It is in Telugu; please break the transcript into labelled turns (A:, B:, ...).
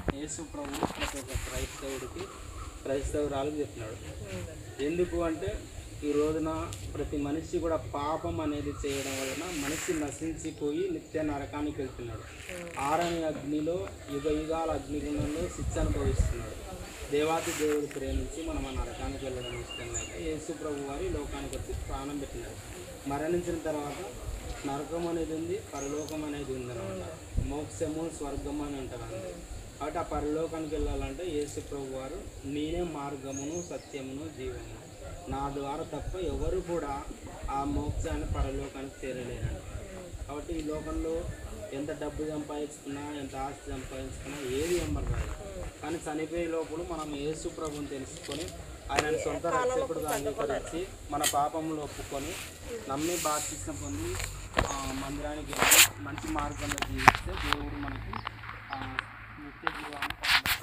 A: యేసు ప్రభు ప్రతి ఒక్క క్రైస్తవుడికి క్రైస్తవురాలకు చెప్తున్నాడు ఎందుకు అంటే ఈ రోజున ప్రతి మనిషి కూడా పాపం అనేది చేయడం వలన మనిషి నశించిపోయి నిత్య నరకానికి వెళ్తున్నాడు ఆరని అగ్నిలో యుగ యుగాల అగ్నిగుండంలో శిక్ష అనుభవిస్తున్నాడు దేవాతి దేవుడు ప్రేమించి మనం ఆ నరకానికి వెళ్ళడం ఇష్టం లేక యేసు ప్రభు వారి లోకానికి వచ్చి ప్రాణం పెట్టినాడు మరణించిన తర్వాత నరకం అనేది ఉంది పరలోకం అనేది ఉంది అనమాట మోక్షము స్వర్గం అని అంటారు అంతే. కాబట్టి ఆ పరలోకానికి వెళ్ళాలంటే యేసు ప్రభు వారు నేనే మార్గమును సత్యమును జీవమును నా ద్వారా తప్ప ఎవరు కూడా ఆ మోక్షాన్ని పరలోకానికి చేరలేరండి కాబట్టి ఈ లోకంలో ఎంత డబ్బు సంపాదించుకున్నా ఎంత ఆస్తి సంపాదించుకున్నా ఏది ఎమ్మరు రాదు కానీ చనిపోయే లోపల మనం యేసు ప్రభుని తెలుసుకొని ఆయనని సొంత రక్షకుడుగా అంగీకరించి మన పాపములు ఒప్పుకొని నమ్మి బాప్తిస్మ పొంది ఆ, మందిరానికి వెళ్ళి మంచి మార్గంలో జీవిస్తే దేవుడు మనకి ఆ, నిత్య జీవాన్ని పొందవచ్చు.